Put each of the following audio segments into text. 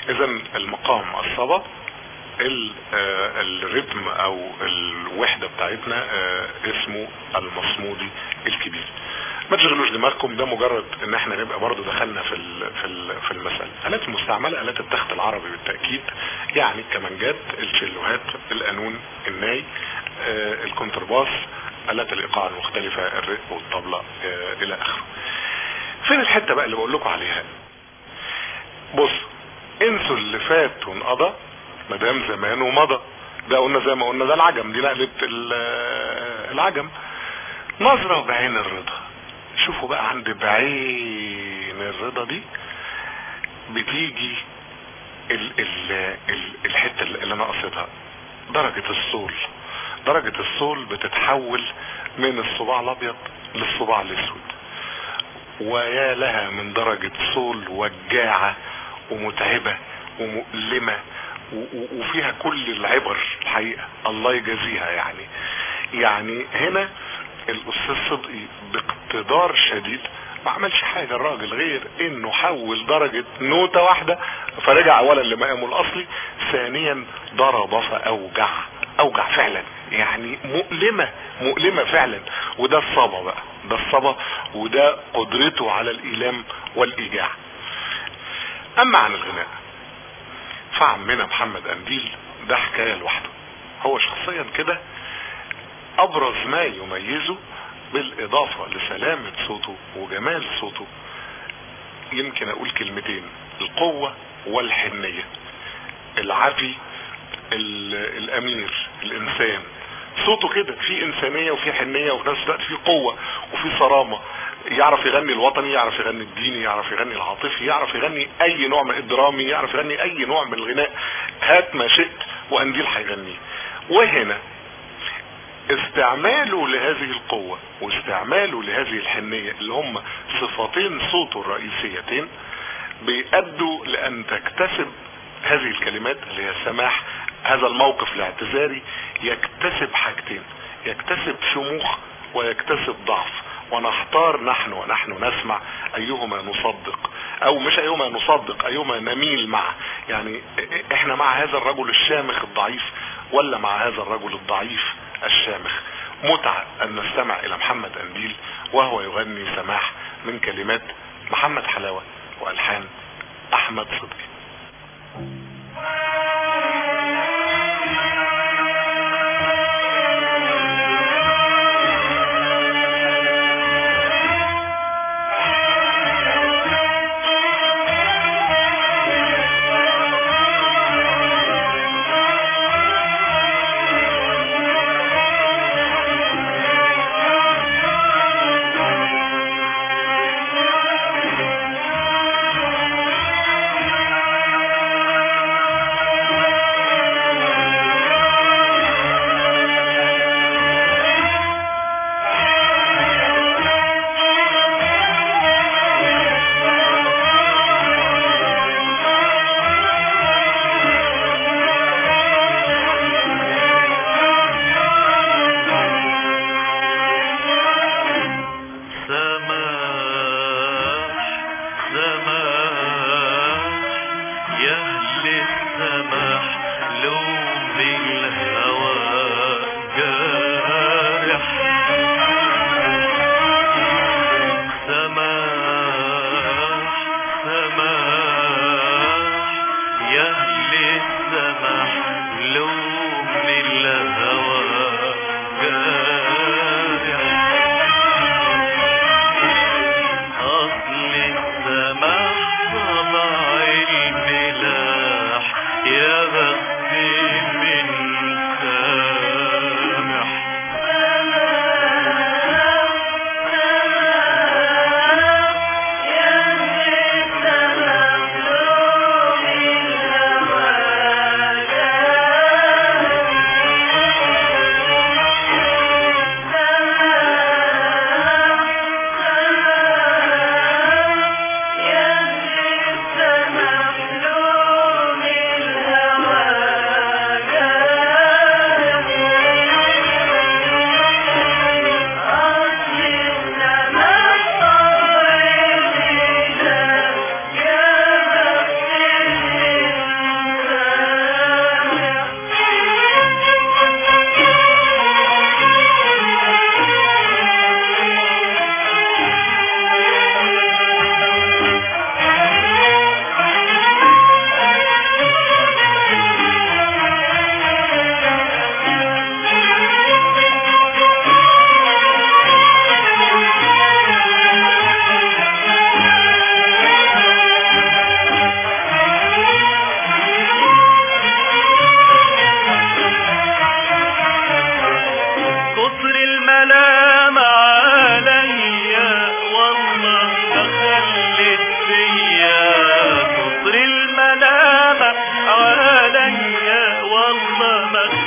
اذا المقام الصبا ال- آه، الريتم او الوحده بتاعتنا آه، اسمه المصمودي الكبير ما تشغلوش دماغكم ده مجرد ان احنا نبقى برضو دخلنا في ال في ال في المسألة الات المستعملة الات التخت العربي بالتأكيد يعني الكمانجات الشيلوهات القانون الناي آه الكونترباس الات الايقاع المختلفة الرق والطبلة آه الى اخره فين الحتة بقى اللي بقول لكم عليها بص انسوا اللي فات وانقضى مدام زمان ومضى ده قلنا زي ما قلنا ده العجم دي نقلة ال- العجم نظرة بعين الرضا شوفوا بقى عند بعين الرضا دي بتيجي ال ال ال الحتة اللي انا قصدها درجة الصول درجة الصول بتتحول من الصباع الابيض للصباع الاسود ويا لها من درجة صول وجاعة ومتعبة ومؤلمة و- و- وفيها كل العبر الحقيقة الله يجازيها يعني يعني هنا الاستاذ صدقي باقتدار شديد ما عملش حاجة الراجل غير انه حول درجة نوتة واحدة فرجع اولا لمقامه الاصلي ثانيا ضرب فاوجع اوجع فعلا يعني مؤلمة مؤلمة فعلا وده الصبا بقى ده الصبا وده قدرته على الايلام والايجاع اما عن الغناء فعمنا محمد قنديل ده حكاية لوحده هو شخصيا كده ابرز ما يميزه بالاضافة لسلامة صوته وجمال صوته يمكن اقول كلمتين القوة والحنية العفي ال- الامير الانسان صوته كده في انسانية وفي حنية وفي نفس الوقت في قوة وفي صرامة يعرف يغني الوطني يعرف يغني الديني يعرف يغني العاطفي يعرف يغني اي نوع من الدرامي يعرف يغني اي نوع من الغناء هات ما شئت وقنديل هيغنيه وهنا استعماله لهذه القوة واستعماله لهذه الحنية اللي هم صفتين صوته الرئيسيتين بيأدوا لأن تكتسب هذه الكلمات اللي هي السماح هذا الموقف الاعتذاري يكتسب حاجتين يكتسب شموخ ويكتسب ضعف ونحتار نحن ونحن نسمع ايهما نصدق او مش ايهما نصدق ايهما نميل معه يعني احنا مع هذا الرجل الشامخ الضعيف ولا مع هذا الرجل الضعيف الشامخ متعة ان نستمع الى محمد انديل وهو يغني سماح من كلمات محمد حلاوة والحان احمد صدقي Thank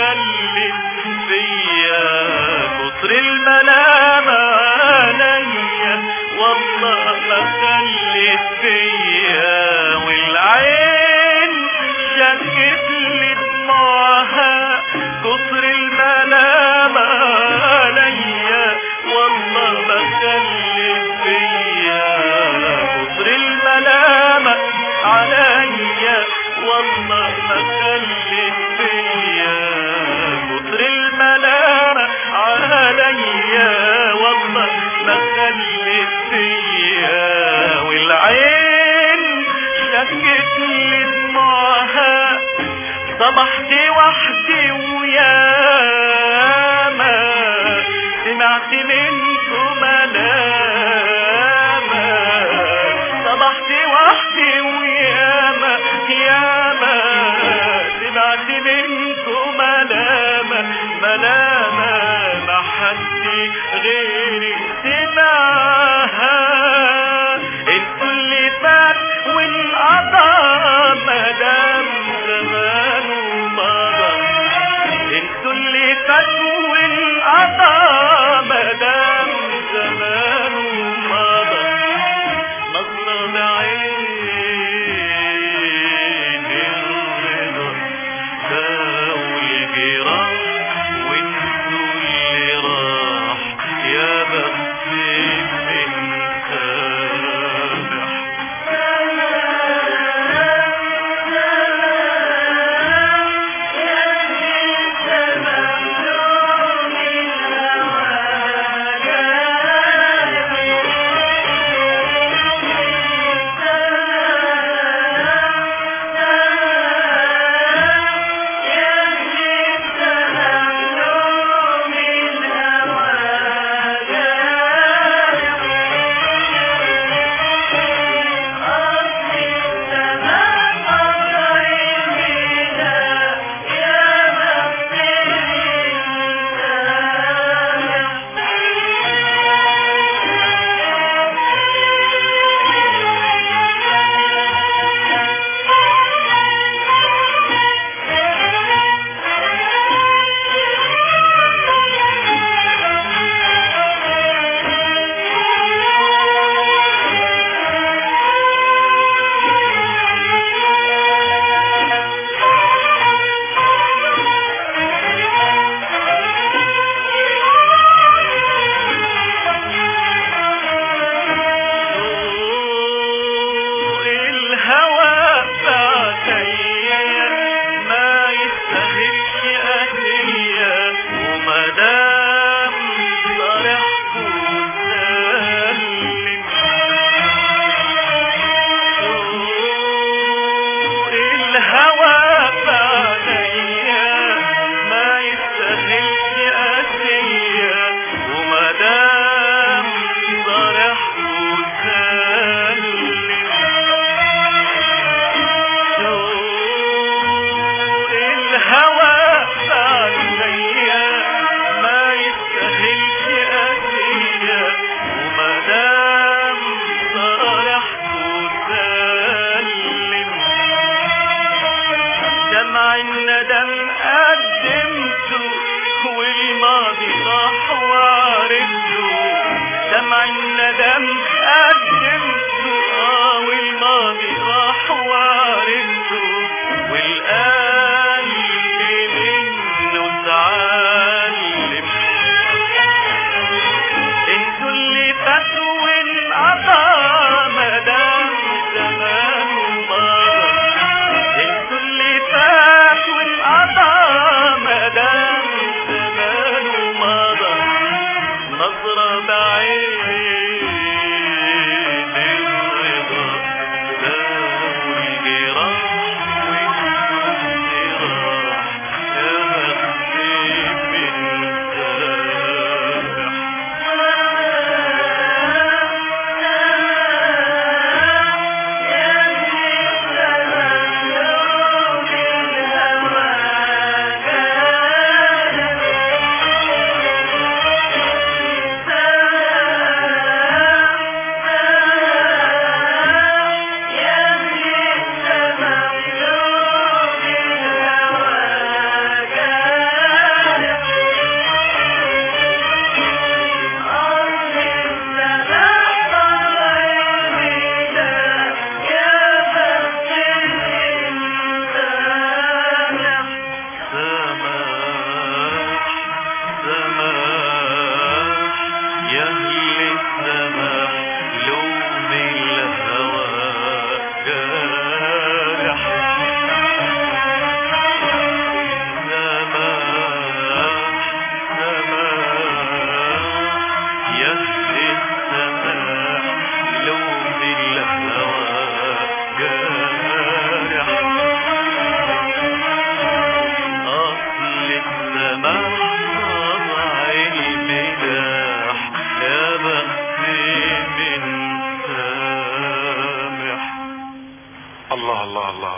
خلت فيا كتر الملامة عليا والله ما خلت فيا والعين شكت لي دموعها كتر الملامة عليا والله ما خلت فيا كتر الملامة عليا والله ما خلت فيا كتر الملامة عليا والله ما خلت فيا والعين شكت لي دموعها صبحت وحدي وياما سمعت منكم ملامة صبحت وحدي وياما ياما سمعت منكم ملامة ملامة ما حد غيري سمعها انتوا اللي فات والقضاء مدام زمانه مضى انتوا اللي فات والقضاء مدام زمانه مضى نظرة بعين الرضا داوي الجراح وانتوا اللي راح يا بخت من سامح الهوى بعديا ما يستاهلش أدية ومدام صرحكم سلم الهوى بعديا ما يستاهلش أدية ومدام صرحكم سلم الهوى عليا ما يستاهلش أذية ومدام صالحت وسلم دمع الندم قدمته والماضي راح وعرفته دمع الندم قدمته اه والماضي راح وعرفته والقلب منه اتعلم انتوا اللي فاتوا والقضا مدام زمان مضى انتوا اللي فات والقضا مدام زمان مضى نظرة بعين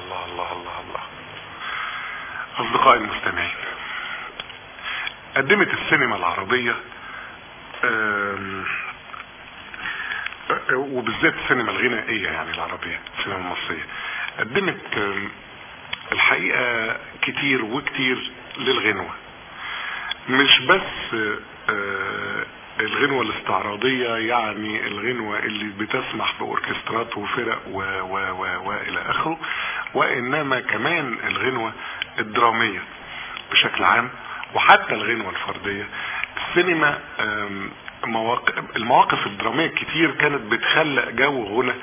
الله الله الله الله اصدقائي المستمعين قدمت السينما العربية آم، آه، وبالذات السينما الغنائية يعني العربية السينما المصرية قدمت آم، الحقيقة كتير وكتير للغنوة مش بس آه، الغنوة الاستعراضية يعني الغنوة اللي بتسمح بأوركسترات وفرق و و و وإلى آخره وإنما كمان الغنوة الدرامية بشكل عام وحتى الغنوة الفردية السينما آم، مواقف المواقف الدرامية كتير كانت بتخلق جو غنى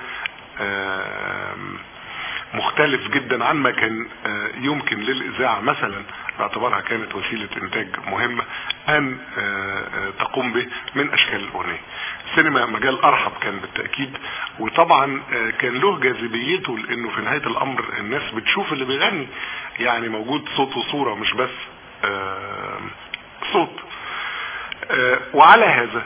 آم، مختلف جدا عن ما كان آه، يمكن للإذاعة مثلا باعتبارها كانت وسيلة إنتاج مهمة أن آه، آه، تقوم به من أشكال الأغنية. السينما مجال أرحب كان بالتأكيد وطبعا آه، كان له جاذبيته لأنه في نهاية الأمر الناس بتشوف اللي بيغني يعني موجود صوت وصورة مش بس آه، صوت آه، وعلى هذا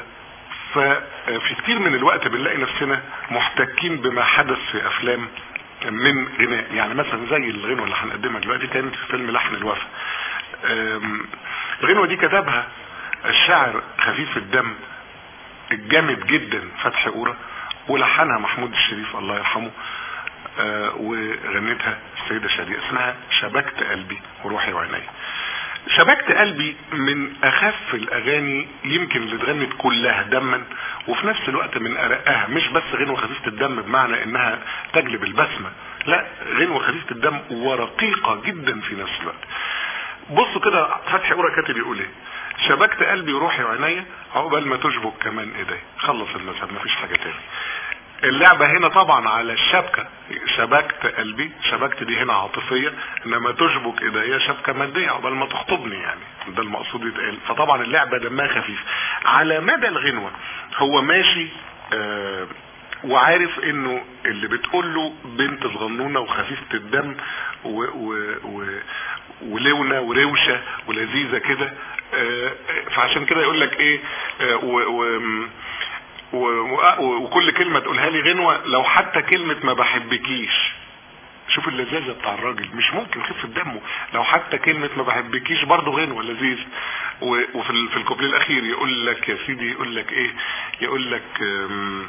ففي كتير من الوقت بنلاقي نفسنا محتكين بما حدث في افلام من غناء يعني مثلا زي الغنوة اللي هنقدمها دلوقتي كانت في فيلم لحن الوفا آم، الغنوة دي كتبها الشاعر خفيف الدم الجامد جدا فتحي قورة ولحنها محمود الشريف الله يرحمه آه، وغنتها السيدة شادية اسمها شبكت قلبي وروحي وعيني شبكت قلبي من اخف الاغاني يمكن اللي اتغنت كلها دما وفي نفس الوقت من ارقها مش بس غنوه خفيفه الدم بمعنى انها تجلب البسمه لا غنوه خفيفه الدم ورقيقه جدا في نفس الوقت بصوا كده فتحي قورة كاتب يقول ايه شبكت قلبي وروحي وعينيا عقبال ما تشبك كمان ايدي خلص المذهب مفيش حاجه تاني اللعبة هنا طبعا على الشبكة شبكت قلبي شبكت دي هنا عاطفية انما تشبك ايديا شبكة مادية عقبال ما تخطبني يعني ده المقصود يتقال فطبعا اللعبة دمها خفيف على مدى الغنوة هو ماشي آه وعارف انه اللي بتقول له بنت صغنونه وخفيفه الدم و و و ولونة وروشه ولذيذه كده آه، فعشان كده يقول لك ايه آه، و و و- و- وكل كلمة تقولها لي غنوة لو حتى كلمة ما بحبكيش شوف اللذاذة بتاع الراجل مش ممكن خفة دمه لو حتى كلمة ما بحبكيش برضه غنوة لذيذ و- وفي ال- في الكوبليه الأخير يقول لك يا سيدي يقول لك إيه يقول لك أم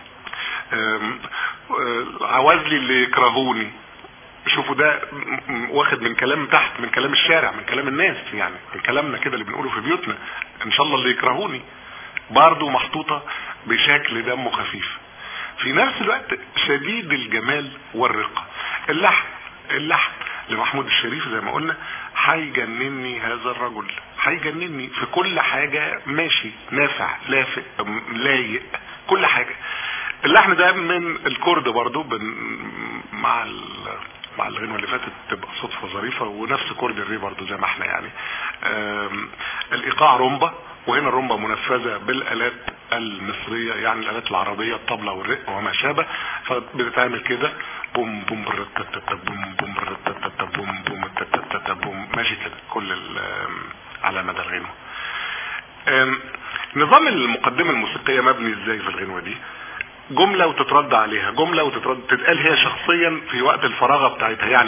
أم آه، عوازلي اللي يكرهوني شوفوا ده م- م- واخد من كلام تحت من كلام الشارع من كلام الناس يعني من كلامنا كده اللي بنقوله في بيوتنا ان شاء الله اللي يكرهوني برضه محطوطة بشكل دمه خفيف في نفس الوقت شديد الجمال والرقة اللحن اللحن لمحمود الشريف زي ما قلنا هيجنني هذا الرجل هيجنني في كل حاجة ماشي نافع لافق م- لايق كل حاجة اللحن ده من الكورد برضو بن مع ال مع الغنوة اللي فاتت تبقى صدفة ظريفة ونفس كورد الري برضو زي ما احنا يعني آم، الايقاع رومبا وهنا الرومبا منفذة بالالات المصرية يعني الالات العربية الطبلة والرق وما شابه فبتتعمل كده بوم بوم برتتت بوم بوم برتتت بوم بوم تتتت بوم ماشي كده كل ال- آم، على مدى الغنوة آم، نظام المقدمة الموسيقية مبني ازاي في الغنوة دي جملة وتترد عليها جملة وتترد تتقال هي شخصيا في وقت الفراغة بتاعتها يعني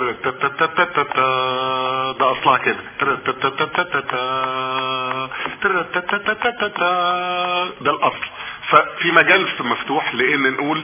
ترتتتتتتا ده اصلها كده ترتتتتتتا ترتتتتتتا ده الاصل ففي مجال مفتوح لان نقول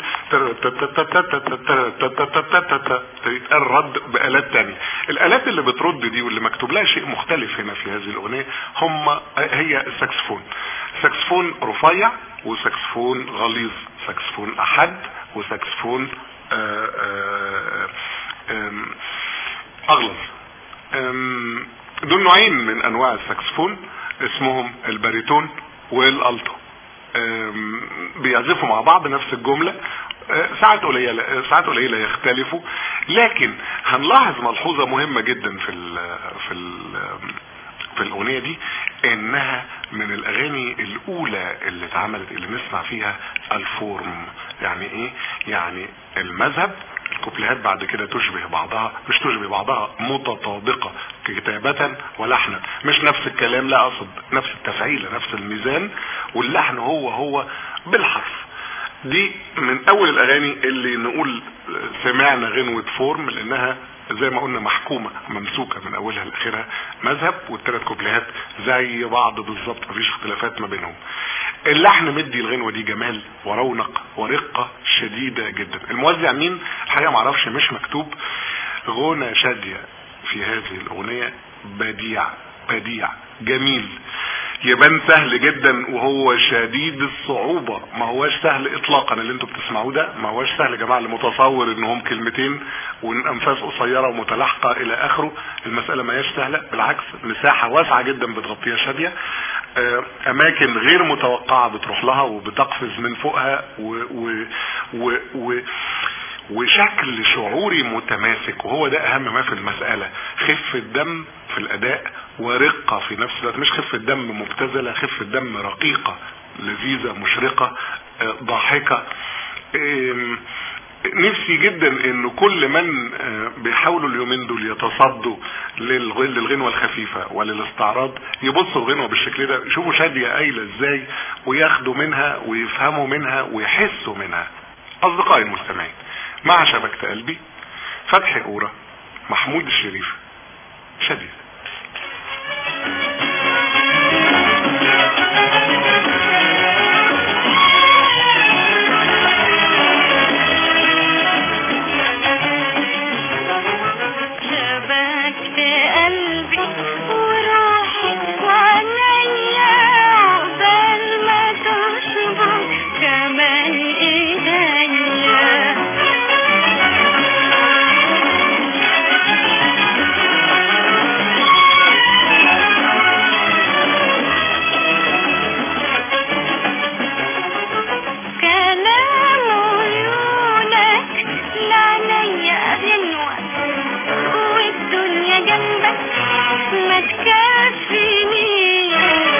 ترتتتتتتا يتقال رد بآلات تانية الآلات اللي بترد دي واللي مكتوب لها شيء مختلف هنا في هذه الأغنية هم هي الساكسفون ساكسفون رفيع وساكسفون غليظ ساكسفون أحد وساكسفون آه، آه، آم، أغلظ آم، دول نوعين من أنواع الساكسفون اسمهم الباريتون والألتو آم، بيعزفوا مع بعض نفس الجملة آه، ساعات قليلة آه، ساعات قليلة يختلفوا لكن هنلاحظ ملحوظة مهمة جدا في ال في ال في الأغنية دي إنها من الأغاني الأولى اللي اتعملت اللي نسمع فيها الفورم يعني إيه؟ يعني المذهب الكوبليهات بعد كده تشبه بعضها مش تشبه بعضها متطابقة كتابة ولحنا مش نفس الكلام لا أقصد نفس التفعيلة نفس الميزان واللحن هو هو بالحرف دي من اول الاغاني اللي نقول سمعنا غنوة فورم لانها زي ما قلنا محكومة ممسوكة من اولها لاخرها مذهب والثلاث كوبليهات زي بعض بالظبط مفيش اختلافات ما بينهم اللحن مدي الغنوة دي جمال ورونق ورقة شديدة جدا الموزع مين الحقيقة معرفش مش مكتوب غنى شادية في هذه الاغنية بديع بديع جميل يبان سهل جدا وهو شديد الصعوبة ما هواش سهل اطلاقا اللي انتوا بتسمعوه ده ما هواش سهل يا جماعة اللي متصور انهم كلمتين وانفاس قصيرة ومتلاحقة الى اخره المسألة ما هياش سهلة بالعكس مساحة واسعة جدا بتغطيها شادية اماكن غير متوقعة بتروح لها وبتقفز من فوقها و و و, و وشكل شعوري متماسك وهو ده اهم ما في المسألة خفة دم في الاداء ورقة في نفس الوقت مش خفة دم مبتذلة خفة دم رقيقة لذيذة مشرقة ضاحكة نفسي جدا ان كل من بيحاولوا اليومين دول يتصدوا للغنوة الخفيفة وللاستعراض يبصوا الغنوة بالشكل ده يشوفوا شادية قايلة ازاي وياخدوا منها ويفهموا منها ويحسوا منها اصدقائي المستمعين مع شبكة قلبي فتحي قورة محمود الشريف شديد شبكت قلبي وراحت عينيا عقبال ما تصبر كمان ايديا كلام عيونك لعنيا غنوة والدنيا جنبك ما تكفيني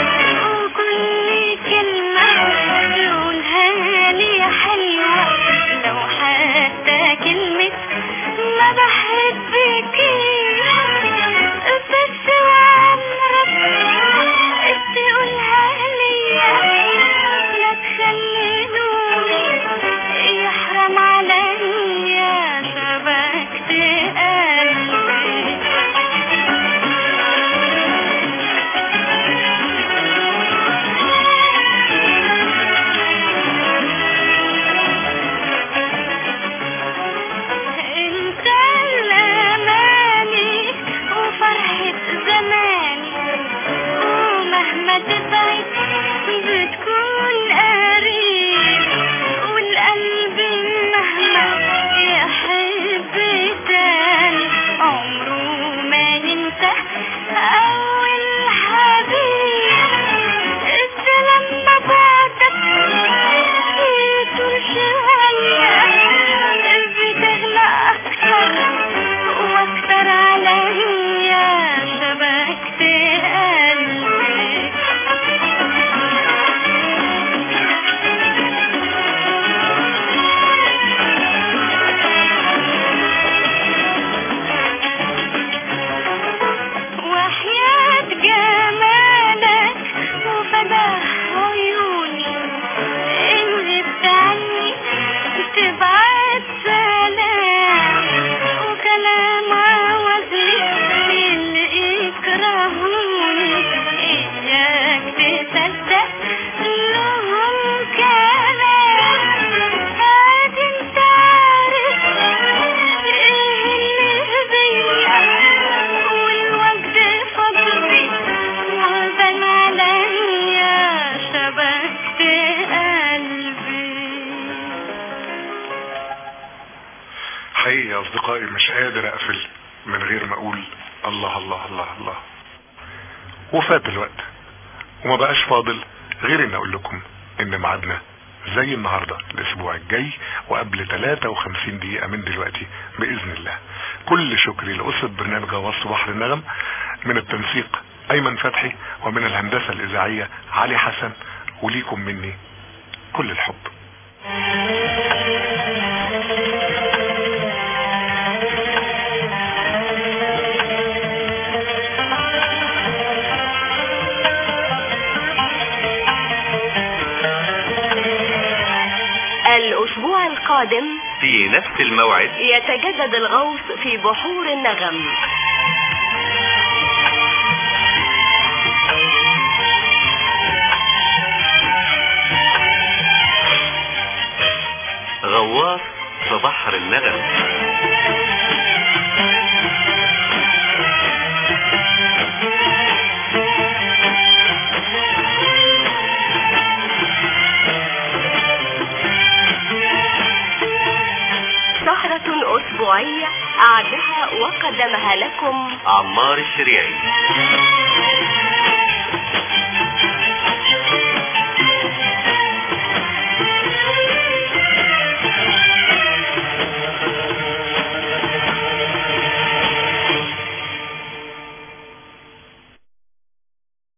وكل كلمة تقولها لي حلوة لو حتى كلمة ما بحبك بس وعمرك تقولها ليا لا تخليني يحرم عليا شبكت قلبي انت الاماني وفرحة زماني ومهما تبعد بتكون قريب والقلب مهما يحب تاني عمره ما ينسى اول حبيب انت لما بعدك يطول شوية بتغلى اكتر واكتر عليا شبكت قلبي وحياة جمالك وفداح عيوني إن غبت عني تبعت سلام وكلام عوضي اللي يكرهوني إياك تصدق لهم كلام عاد انت عارف ايه اللي بيا والوقت فضلي عزم عليا شبكت قلبي حقيقي يا اصدقائي مش قادر اقفل من غير ما اقول الله الله الله الله وفات الوقت وما بقاش فاضل غير ان اقول لكم ان ميعادنا زي النهاردة الاسبوع الجاي وقبل 53 دقيقة من دلوقتي باذن الله كل شكري لأسرة برنامج غواص بحر النغم من التنسيق ايمن فتحي ومن الهندسة الاذاعية علي حسن وليكم مني كل الحب القادم في نفس الموعد يتجدد الغوص في بحور النغم غواص في بحر النغم سهرة أسبوعية أعدها وقدمها لكم عمار الشريعي